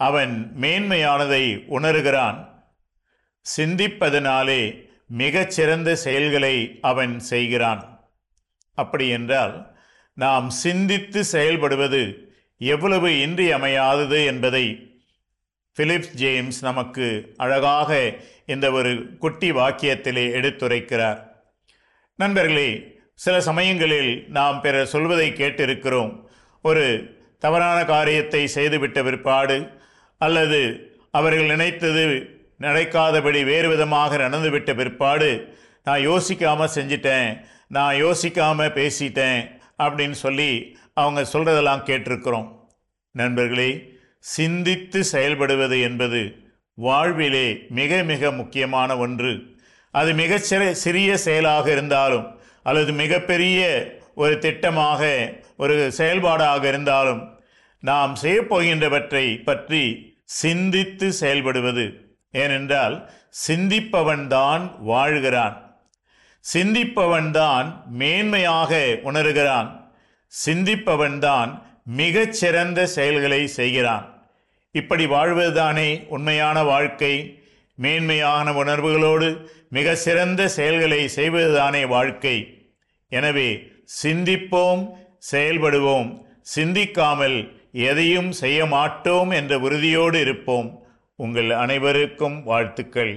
அவன் மேன்மையானதை உணர்கிறான் சிந்திப்பதனாலே மிகச்சிறந்த செயல்களை அவன் செய்கிறான் அப்படி என்றால் நாம் சிந்தித்து செயல்படுவது எவ்வளவு இன்றியமையாதது என்பதை பிலிப்ஸ் ஜேம்ஸ் நமக்கு அழகாக இந்த ஒரு குட்டி வாக்கியத்திலே எடுத்துரைக்கிறார் நண்பர்களே சில சமயங்களில் நாம் பிறர் சொல்வதை கேட்டிருக்கிறோம் ஒரு தவறான காரியத்தை செய்துவிட்ட பிற்பாடு அல்லது அவர்கள் நினைத்தது நடக்காதபடி வேறு விதமாக நடந்துவிட்ட பிற்பாடு நான் யோசிக்காமல் செஞ்சிட்டேன் நான் யோசிக்காமல் பேசிட்டேன் அப்படின்னு சொல்லி அவங்க சொல்கிறதெல்லாம் கேட்டிருக்கிறோம் நண்பர்களே சிந்தித்து செயல்படுவது என்பது வாழ்விலே மிக மிக முக்கியமான ஒன்று அது மிக சிறிய செயலாக இருந்தாலும் அல்லது மிகப்பெரிய ஒரு திட்டமாக ஒரு செயல்பாடாக இருந்தாலும் நாம் செய்யப்போகின்றவற்றை பற்றி சிந்தித்து செயல்படுவது ஏனென்றால் சிந்திப்பவன்தான் வாழ்கிறான் சிந்திப்பவன்தான் மேன்மையாக உணர்கிறான் சிந்திப்பவன்தான் மிகச்சிறந்த செயல்களை செய்கிறான் இப்படி வாழ்வதுதானே உண்மையான வாழ்க்கை மேன்மையான உணர்வுகளோடு மிக சிறந்த செயல்களை செய்வதுதானே வாழ்க்கை எனவே சிந்திப்போம் செயல்படுவோம் சிந்திக்காமல் எதையும் செய்ய மாட்டோம் என்ற உறுதியோடு இருப்போம் உங்கள் அனைவருக்கும் வாழ்த்துக்கள்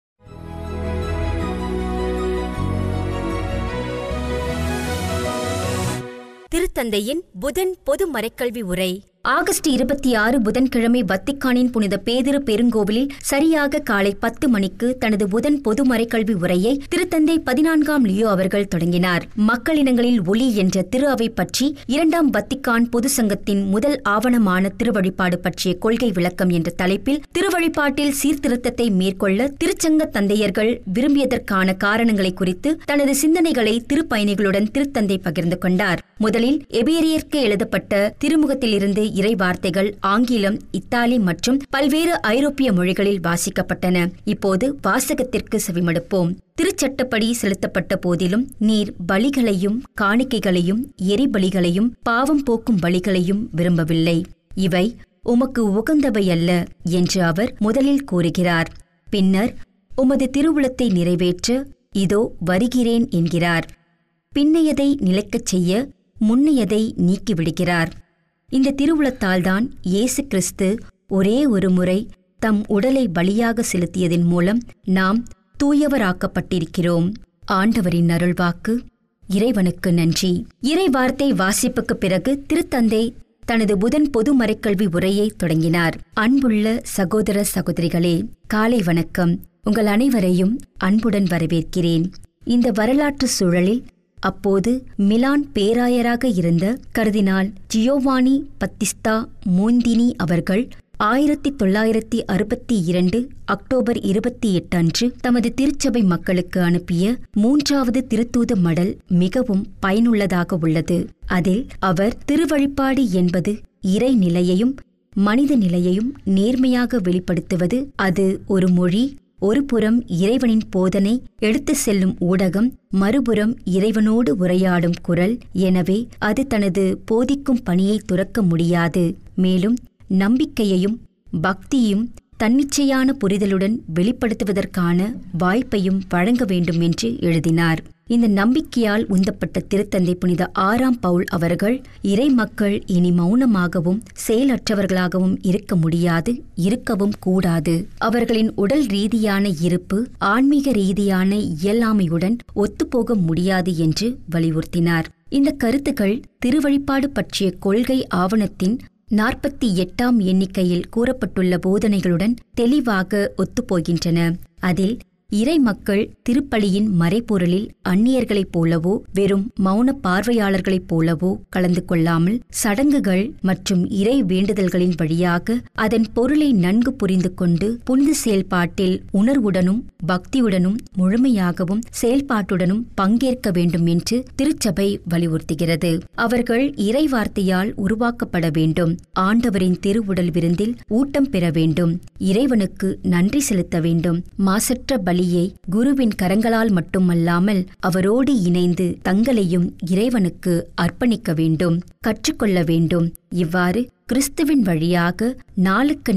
திருத்தந்தையின் புதன் பொது மறைக்கல்வி உரை ஆகஸ்ட் இருபத்தி ஆறு புதன்கிழமை வத்திக்கானின் புனித பேதிரு பெருங்கோவிலில் சரியாக காலை பத்து மணிக்கு தனது புதன் பொது மறைக்கல்வி உரையை திருத்தந்தை பதினான்காம் லியோ அவர்கள் தொடங்கினார் மக்களினங்களில் ஒளி என்ற திரு அவை பற்றி இரண்டாம் வத்திக்கான் பொது சங்கத்தின் முதல் ஆவணமான திருவழிபாடு பற்றிய கொள்கை விளக்கம் என்ற தலைப்பில் திருவழிபாட்டில் சீர்திருத்தத்தை மேற்கொள்ள திருச்சங்க தந்தையர்கள் விரும்பியதற்கான காரணங்களை குறித்து தனது சிந்தனைகளை திருப்பயணிகளுடன் திருத்தந்தை பகிர்ந்து கொண்டார் முதலில் எபேரியர்க்கு எழுதப்பட்ட திருமுகத்திலிருந்து இறை வார்த்தைகள் ஆங்கிலம் இத்தாலி மற்றும் பல்வேறு ஐரோப்பிய மொழிகளில் வாசிக்கப்பட்டன இப்போது வாசகத்திற்கு செவிமடுப்போம் திருச்சட்டப்படி செலுத்தப்பட்ட போதிலும் நீர் பலிகளையும் காணிக்கைகளையும் எரிபலிகளையும் பாவம் போக்கும் பலிகளையும் விரும்பவில்லை இவை உமக்கு உகந்தவை அல்ல என்று அவர் முதலில் கூறுகிறார் பின்னர் உமது திருவுளத்தை நிறைவேற்ற இதோ வருகிறேன் என்கிறார் பின்னையதை நிலைக்கச் செய்ய முன்னையதை நீக்கிவிடுகிறார் இந்த திருவுளத்தால்தான் இயேசு கிறிஸ்து ஒரே ஒரு முறை தம் உடலை பலியாக செலுத்தியதன் மூலம் நாம் தூயவராக்கப்பட்டிருக்கிறோம் ஆண்டவரின் அருள்வாக்கு இறைவனுக்கு நன்றி இறை வார்த்தை வாசிப்புக்கு பிறகு திருத்தந்தை தனது புதன் பொது மறைக்கல்வி உரையை தொடங்கினார் அன்புள்ள சகோதர சகோதரிகளே காலை வணக்கம் உங்கள் அனைவரையும் அன்புடன் வரவேற்கிறேன் இந்த வரலாற்று சூழலில் அப்போது மிலான் பேராயராக இருந்த கர்தினால் ஜியோவானி பத்திஸ்தா மோந்தினி அவர்கள் ஆயிரத்தி தொள்ளாயிரத்தி அறுபத்தி இரண்டு அக்டோபர் இருபத்தி எட்டு அன்று தமது திருச்சபை மக்களுக்கு அனுப்பிய மூன்றாவது திருத்தூத மடல் மிகவும் பயனுள்ளதாக உள்ளது அதில் அவர் திருவழிப்பாடு என்பது இறை நிலையையும் மனித நிலையையும் நேர்மையாக வெளிப்படுத்துவது அது ஒரு மொழி ஒரு புறம் இறைவனின் போதனை எடுத்து செல்லும் ஊடகம் மறுபுறம் இறைவனோடு உரையாடும் குரல் எனவே அது தனது போதிக்கும் பணியை துறக்க முடியாது மேலும் நம்பிக்கையையும் பக்தியும் தன்னிச்சையான புரிதலுடன் வெளிப்படுத்துவதற்கான வாய்ப்பையும் வழங்க வேண்டும் என்று எழுதினார் இந்த நம்பிக்கையால் உந்தப்பட்ட திருத்தந்தை புனித ஆறாம் பவுல் அவர்கள் இறை மக்கள் இனி மௌனமாகவும் செயலற்றவர்களாகவும் இருக்க முடியாது இருக்கவும் கூடாது அவர்களின் உடல் ரீதியான இருப்பு ஆன்மீக ரீதியான இயலாமையுடன் ஒத்துப்போக முடியாது என்று வலியுறுத்தினார் இந்த கருத்துக்கள் திருவழிப்பாடு பற்றிய கொள்கை ஆவணத்தின் நாற்பத்தி எட்டாம் எண்ணிக்கையில் கூறப்பட்டுள்ள போதனைகளுடன் தெளிவாக ஒத்துப்போகின்றன அதில் இறை மக்கள் திருப்பலியின் மறைபொருளில் அந்நியர்களைப் போலவோ வெறும் மௌன பார்வையாளர்களைப் போலவோ கலந்து கொள்ளாமல் சடங்குகள் மற்றும் இறை வேண்டுதல்களின் வழியாக அதன் பொருளை நன்கு புரிந்து கொண்டு புனித செயல்பாட்டில் உணர்வுடனும் பக்தியுடனும் முழுமையாகவும் செயல்பாட்டுடனும் பங்கேற்க வேண்டும் என்று திருச்சபை வலியுறுத்துகிறது அவர்கள் இறை வார்த்தையால் உருவாக்கப்பட வேண்டும் ஆண்டவரின் திருவுடல் விருந்தில் ஊட்டம் பெற வேண்டும் இறைவனுக்கு நன்றி செலுத்த வேண்டும் மாசற்ற பலியை குருவின் கரங்களால் மட்டுமல்லாமல் அவரோடு இணைந்து தங்களையும் இறைவனுக்கு அர்ப்பணிக்க வேண்டும் கற்றுக்கொள்ள வேண்டும் இவ்வாறு கிறிஸ்துவின் வழியாக நாளுக்கு